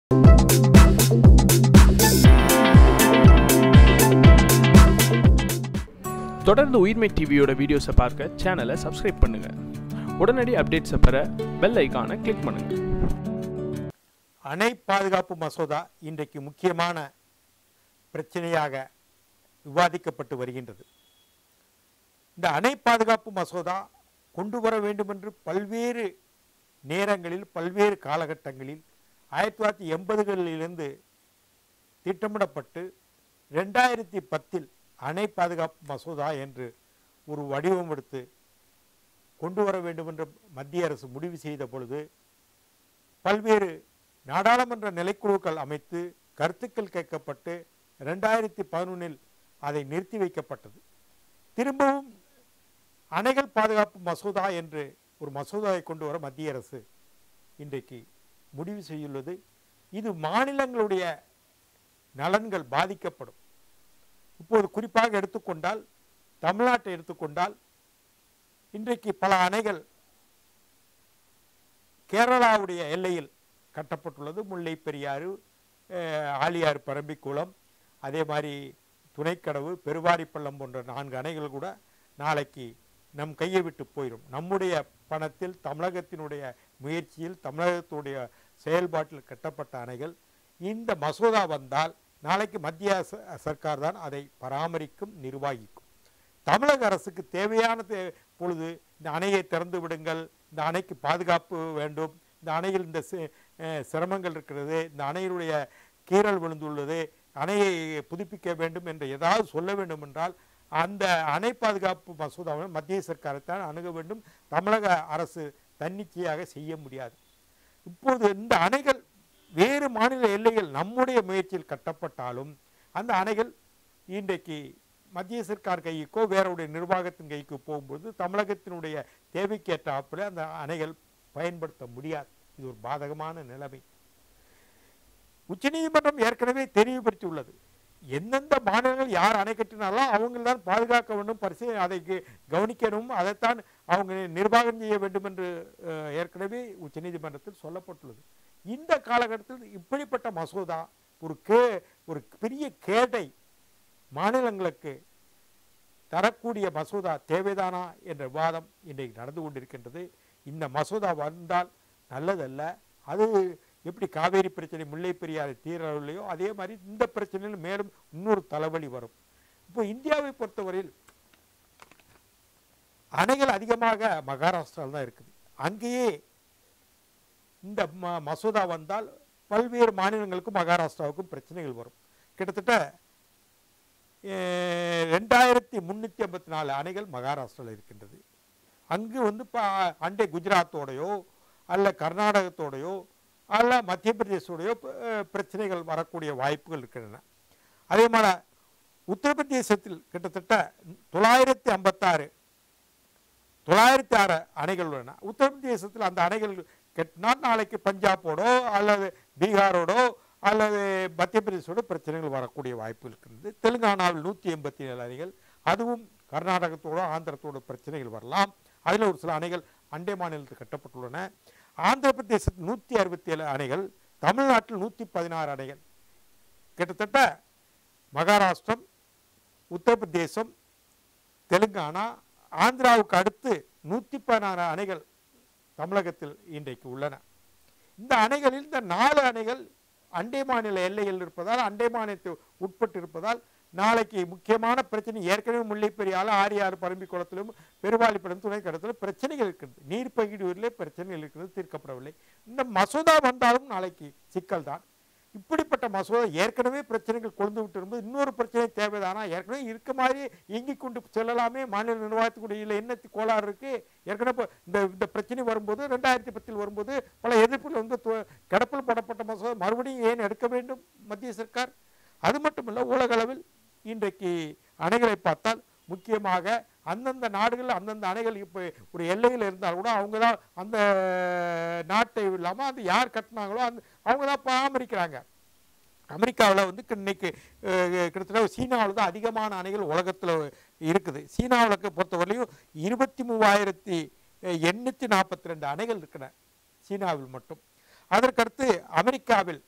தொடர்ந்து உயிர்மை டிவியோட வீடியோஸை பார்க்க சேனலை சப்ஸ்கிரைப் பண்ணுங்க உடனடி அப்டேட்ஸை பெற பெல் ஐகானை கிளிக் பண்ணுங்க அணை பாதுகாப்பு மசோதா இன்றைக்கு முக்கியமான பிரச்சனையாக விவாதிக்கப்பட்டு வருகின்றது இந்த அணை பாதுகாப்பு மசோதா கொண்டு வர வேண்டும் என்று பல்வேறு நேரங்களில் பல்வேறு காலகட்டங்களில் ஆயிரத்தி தொள்ளாயிரத்தி எண்பதுகளிலிருந்து திட்டமிடப்பட்டு ரெண்டாயிரத்தி பத்தில் அணை பாதுகாப்பு மசோதா என்று ஒரு வடிவம் எடுத்து கொண்டு வர வேண்டும் என்று மத்திய அரசு முடிவு செய்த பொழுது பல்வேறு நாடாளுமன்ற நிலைக்குழுக்கள் அமைத்து கருத்துக்கள் கேட்கப்பட்டு ரெண்டாயிரத்தி பதினொன்றில் அதை நிறுத்தி வைக்கப்பட்டது திரும்பவும் அணைகள் பாதுகாப்பு மசோதா என்று ஒரு மசோதாவை கொண்டு வர மத்திய அரசு இன்றைக்கு முடிவு செய்துள்ளது இது மாநிலங்களுடைய நலன்கள் பாதிக்கப்படும் இப்போது குறிப்பாக எடுத்துக்கொண்டால் தமிழ்நாட்டை எடுத்துக்கொண்டால் இன்றைக்கு பல அணைகள் கேரளாவுடைய எல்லையில் கட்டப்பட்டுள்ளது முல்லை பெரியாறு அஹ், ஆழியாறு பரம்பிக்குளம் அதே மாதிரி துணைக்கடவு பெருவாரிப்பள்ளம் போன்ற நான்கு அணைகள் கூட நாளைக்கு நம் கையை விட்டு போயிடும் நம்முடைய பணத்தில் தமிழகத்தினுடைய முயற்சியில் தமிழகத்துடைய செயல்பாட்டில் கட்டப்பட்ட அணைகள் இந்த மசோதா வந்தால் நாளைக்கு மத்திய ச- சர்க்கார் தான் அதை பராமரிக்கும் நிர்வகிக்கும் தமிழக அரசுக்கு தேவையான தே- பொழுது இந்த அணையை திறந்து விடுங்கள் இந்த அணைக்கு பாதுகாப்பு வேண்டும் இந்த அணையில் இந்த சி- அஹ் சிரமங்கள் இருக்கிறது இந்த அணையினுடைய கீறல் விழுந்துள்ளது அணையை புதுப்பிக்க வேண்டும் என்று ஏதாவது சொல்ல வேண்டும் என்றால் அந்த அணை பாதுகாப்பு மசோதாவை மத்திய சர்க்காரைத்தான் அணுக வேண்டும் தமிழக அரசு தன்னிச்சையாக செய்ய முடியாது இப்போது இந்த அணைகள் வேறு மாநில எல்லைகள் நம்முடைய முயற்சியில் கட்டப்பட்டாலும் அந்த அணைகள் இன்றைக்கு மத்திய சர்க்கார் கைக்கோ வேறவுடைய நிர்வாகத்தின் கைக்கு போகும்போது தமிழகத்தினுடைய தேவைக்கேற்றாப்புல அந்த அணைகள் பயன்படுத்த முடியாது இது ஒரு பாதகமான நிலைமை உச்சநீதிமன்றம் ஏற்கனவே தெளிவுபடுத்தியுள்ளது எந்தெந்த மாநிலங்கள் யார் அணை கட்டினாலும் அவங்க தான் பாதுகாக்க வேண்டும் பரிசு அதை கு- கவனிக்கணும் அதைத்தான் அவங்க நிர்வாகம் செய்ய வேண்டும் என்று அஹ், ஏற்கனவே உச்சநீதிமன்றத்தில் சொல்லப்பட்டுள்ளது இந்த காலகட்டத்தில் இப்படிப்பட்ட மசோதா ஒரு கே ஒரு பெரிய கேடை மாநிலங்களுக்கு தரக்கூடிய மசோதா தேவைதானா என்ற விவாதம் இன்றைக்கு நடந்து கொண்டிருக்கின்றது இந்த மசோதா வந்தால் நல்லதல்ல அது எப்படி காவேரி பிரச்சனை முல்லை பெரியாறு தீரவில்லையோ அதே மாதிரி இந்த பிரச்சனையில் மேலும் இன்னொரு தலைவலி வரும் இப்போ இந்தியாவை பொறுத்தவரையில் அணைகள் அதிகமாக மகாராஷ்டிராவில் தான் இருக்குது அங்கேயே இந்த ம மசோதா வந்தால் பல்வேறு மாநிலங்களுக்கும் மகாராஷ்டிராவுக்கும் பிரச்சனைகள் வரும் கிட்டத்தட்ட அஹ், ரெண்டாயிரத்தி முந்நூற்றி ஐம்பத்தி நாலு அணைகள் மகாராஷ்டிராவில் இருக்கின்றது அங்கு வந்து இப்போ அண்டை குஜராத்தோடையோ அல்ல கர்நாடகத்தோடையோ அல்ல மத்திய பிரதேசோடையோ அஹ், பிரச்சனைகள் வரக்கூடிய வாய்ப்புகள் இருக்கின்றன அதே மாதிரி உத்தரப்பிரதேசத்தில் கிட்டத்தட்ட தொள்ளாயிரத்தி ஐம்பத்தாறு தொள்ளாயிரத்தி ஆறு அணைகள் உள்ளன உத்தரப்பிரதேசத்தில் அந்த அணைகள் கட்டினால் நாளைக்கு பஞ்சாபோடோ அல்லது பீகாரோடோ அல்லது மத்திய பிரதேசோட பிரச்சனைகள் வரக்கூடிய வாய்ப்பு இருக்கிறது தெலுங்கானாவில் நூற்றி எண்பத்தி ஏழு அணைகள் அதுவும் கர்நாடகத்தோட ஆந்திரத்தோட பிரச்சனைகள் வரலாம் அதில் ஒரு சில அணைகள் அண்டை மாநிலத்தில் கட்டப்பட்டுள்ளன ஆந்திர பிரதேசத்தில் நூற்றி அறுபத்தி ஏழு அணைகள் தமிழ்நாட்டில் நூற்றி பதினாறு அணைகள் கிட்டத்தட்ட மகாராஷ்டிரம் உத்தரப்பிரதேசம் தெலுங்கானா ஆந்திராவுக்கு அடுத்து நூற்றி பதினாறு அணைகள் தமிழகத்தில் இன்றைக்கு உள்ளன இந்த அணைகளில் இந்த நாலு அணைகள் அண்டை மாநில எல்லையில் இருப்பதால் அண்டை மாநிலத்தை உட்பட்டு இருப்பதால் நாளைக்கு முக்கியமான பிரச்சனை ஏற்கனவே முல்லை பெரியாறு ஆரியாறு பரம்பி குளத்திலும் பெருவாளிப்படம் துணை கடத்திலும் பிரச்சனைகள் இருக்கிறது நீர் பங்கீடுவதிலே பிரச்சனைகள் இருக்கிறது தீர்க்கப்படவில்லை இந்த மசோதா வந்தாலும் நாளைக்கு சிக்கல் தான் இப்படிப்பட்ட மசோதா ஏற்கனவே பிரச்சனைகள் கொழுந்து விட்டு இருக்கும்போது இன்னொரு பிரச்சனை தேவைதானா ஏற்கனவே இருக்க மாதிரி இயங்கிக் கொண்டு செல்லலாமே மாநில நிர்வாகத்துக்குடைய இல்லை என்ன கோளாறு இருக்கு ஏற்கனவே இப்ப இந்த இந்த பிரச்சனை வரும்போது ரெண்டாயிரத்தி பத்தில் வரும்போது பல எதிர்ப்புகள் வந்து து- கிடப்பில் போடப்பட்ட மசோதா மறுபடியும் ஏன் எடுக்க வேண்டும் மத்திய சர்க்கார் அது மட்டுமல்ல உலக அளவில் இன்றைக்கு அணைகளை பார்த்தால் முக்கியமாக அந்தந்த நாடுகள் அந்தந்த அணைகள் இப்போ ஒரு எல்லையில் இருந்தால் கூட அவங்க தான் அந்த நாட்டை இல்லாமல் அந்த யார் கட்டினாங்களோ அந்த அவங்க தான் பராமரிக்கிறாங்க அமெரிக்காவில் வந்து இன்னைக்கு அஹ், கிட்டத்தட்ட சீனாவில் தான் அதிகமான அணைகள் உலகத்தில் இருக்குது சீனாவில் பொறுத்தவரையிலையும் இருபத்தி மூவாயிரத்தி எண்ணூற்றி நாற்பத்தி ரெண்டு அணைகள் இருக்கிற சீனாவில் மட்டும் அதற்கடுத்து அமெரிக்காவில்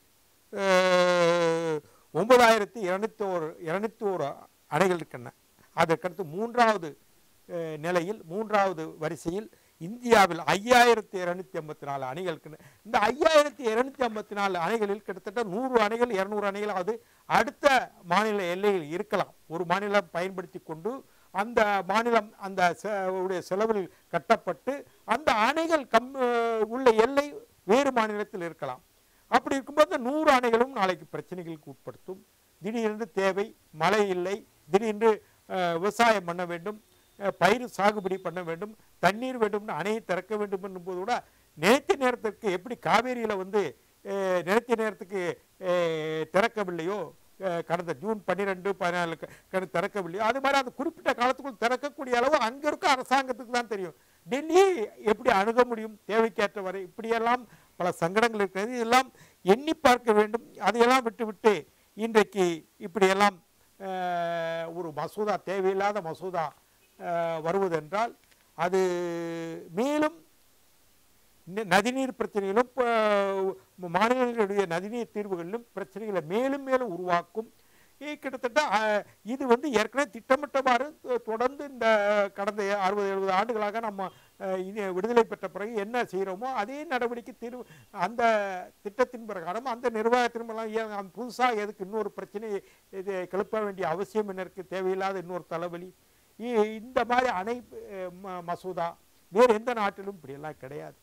அஹ், ஒன்பதாயிரத்தி இருநூத்தி ஒரு இருநூத்தி ஒரு அணைகள் இருக்கின்றன அதற்கடுத்து மூன்றாவது அஹ், நிலையில் மூன்றாவது வரிசையில் இந்தியாவில் ஐயாயிரத்தி இருநூத்தி ஐம்பத்தி நாலு அணைகள் இருக்கின்றன இந்த ஐயாயிரத்தி இருநூத்தி ஐம்பத்தி நாலு அணைகளில் கிட்டத்தட்ட நூறு அணைகள் இருநூறு அணைகளாவது அடுத்த மாநில எல்லையில் இருக்கலாம் ஒரு மாநிலம் பயன்படுத்தி கொண்டு அந்த மாநிலம் அந்த செ- உடைய செலவில் கட்டப்பட்டு அந்த அணைகள் கம் அஹ், உள்ள எல்லை வேறு மாநிலத்தில் இருக்கலாம் அப்படி இருக்கும்போது இந்த நூறு அணைகளும் நாளைக்கு பிரச்சனைகளுக்கு உட்படுத்தும் திடீரென்று தேவை மழை இல்லை திடீரென்று அஹ், விவசாயம் பண்ண வேண்டும் அஹ், பயிர் சாகுபடி பண்ண வேண்டும் தண்ணீர் வேண்டும்னு அணையை திறக்க வேண்டும் என்னும்போது கூட நினைத்த நேரத்திற்கு எப்படி காவேரியில் வந்து அஹ், நினைத்த நேரத்துக்கு அஹ், திறக்கவில்லையோ அஹ், கடந்த ஜூன் பன்னிரெண்டு பதினாலு திறக்கவில்லையோ அது மாதிரி அந்த குறிப்பிட்ட காலத்துக்குள் திறக்கக்கூடிய அளவு அங்கே இருக்க அரசாங்கத்துக்கு தான் தெரியும் டெல்லி எப்படி அணுக முடியும் தேவைக்கேற்ற வரை இப்படியெல்லாம் பல சங்கடங்கள் இருக்கிறது இதெல்லாம் எண்ணி பார்க்க வேண்டும் அதையெல்லாம் விட்டுவிட்டு இன்றைக்கு இப்படியெல்லாம் அஹ், ஒரு மசோதா தேவையில்லாத மசோதா அஹ், வருவதென்றால் அது மேலும் நி- நதிநீர் பிரச்சனைகளும் ப- மாநிலங்களுடைய நதிநீர் தீர்வுகளிலும் பிரச்சனைகளை மேலும் மேலும் உருவாக்கும் இ- கிட்டத்தட்ட அஹ், இது வந்து ஏற்கனவே திட்டமிட்டவாறு தொ- தொடர்ந்து இந்த கடந்த அறுபது எழுபது ஆண்டுகளாக நம்ம அஹ், இனி விடுதலை பெற்ற பிறகு என்ன செய்கிறோமோ அதே நடவடிக்கை தீர்வு அந்த திட்டத்தின் பிரகாரம் அந்த நிர்வாகத்தின் மூலம் ஏன் அந்த புதுசாக எதுக்கு இன்னொரு பிரச்சனையை இது கிளப்ப வேண்டிய அவசியம் என்ன இருக்குது தேவையில்லாத இன்னொரு தலைவலி இ- இந்த மாதிரி அணை அஹ், ம- மசோதா வேறு எந்த நாட்டிலும் இப்படியெல்லாம் கிடையாது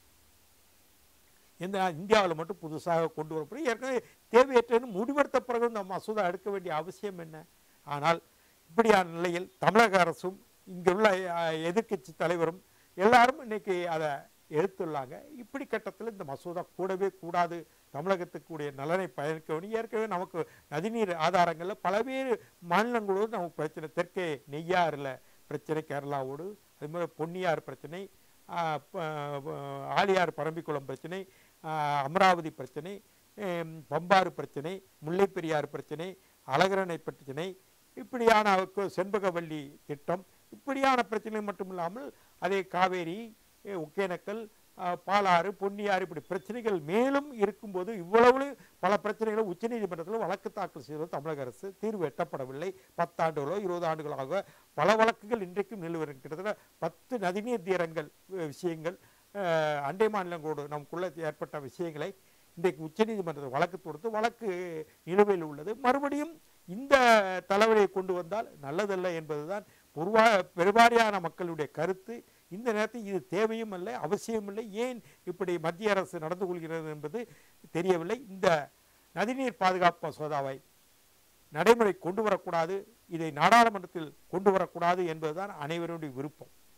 இந்த இந்தியாவில் மட்டும் புதுசாக கொண்டு வரப்படும் ஏற்கனவே தேவையற்றன்னு முடிவெடுத்த பிறகு இந்த மசோதா எடுக்க வேண்டிய அவசியம் என்ன ஆனால் இப்படியான நிலையில் தமிழக அரசும் இங்குள்ள எதிர்க்கட்சி தலைவரும் எல்லாரும் இன்னைக்கு அதை எடுத்துள்ளாங்க இப்படி கட்டத்தில் இந்த மசோதா கூடவே கூடாது தமிழகத்துக்குடைய நலனை பயணிக்க வேண்டும் ஏற்கனவே நமக்கு நதிநீர் ஆதாரங்களில் பல்வேறு மாநிலங்களோடு நமக்கு பிரச்சனை தெற்கே நெய்யாறில் பிரச்சனை கேரளாவோடு அது மாதிரி பொன்னியாறு பிரச்சனை ஆஹ் ப- ப- ஆழியார் பரம்பிக்குளம் பிரச்சனை ஆஹ் அமராவதி பிரச்சனை ஹம், பம்பாறு பிரச்சனை முல்லைப்பெரியாறு பிரச்சனை அழகரணை பிரச்சனை இப்படியான கு- செண்பகவல்லி திட்டம் இப்படியான பிரச்சனை மட்டும் இல்லாமல் அதே காவேரி எ, ஒகேனக்கல் ஆஹ், பாலாறு பொன்னியாறு இப்படி பிரச்சனைகள் மேலும் இருக்கும்போது இவ்வளவு பல பிரச்சனைகளை உச்சநீதிமன்றத்தில் வழக்கு தாக்கல் செய்வது தமிழக அரசு தீர்வு எட்டப்படவில்லை பத்தாண்டுகளோ இருபது ஆண்டுகளாக பல வழக்குகள் இன்றைக்கும் நிலுவரம் கிட்டத்தட்ட பத்து நதிநீர் தீரங்கள் அஹ், விஷயங்கள் அஹ், அண்டை மாநிலங்களோடு நமக்குள்ள ஏற்பட்ட விஷயங்களை இன்றைக்கு உச்சநீதிமன்றத்தில் வழக்கு தொடுத்து வழக்கு நிலுவையில் உள்ளது மறுபடியும் இந்த தலைவலியை கொண்டு வந்தால் நல்லதல்ல என்பதுதான் பொதுவா பெருவாரியான மக்களுடைய கருத்து இந்த நேரத்தில் இது தேவையும் அல்ல அவசியம் இல்லை ஏன் இப்படி மத்திய அரசு நடந்து கொள்கிறது என்பது தெரியவில்லை இந்த நதிநீர் பாதுகாப்பு மசோதாவை நடைமுறை கொண்டு வரக்கூடாது இதை நாடாளுமன்றத்தில் கொண்டு வரக்கூடாது என்பதுதான் அனைவருடைய விருப்பம்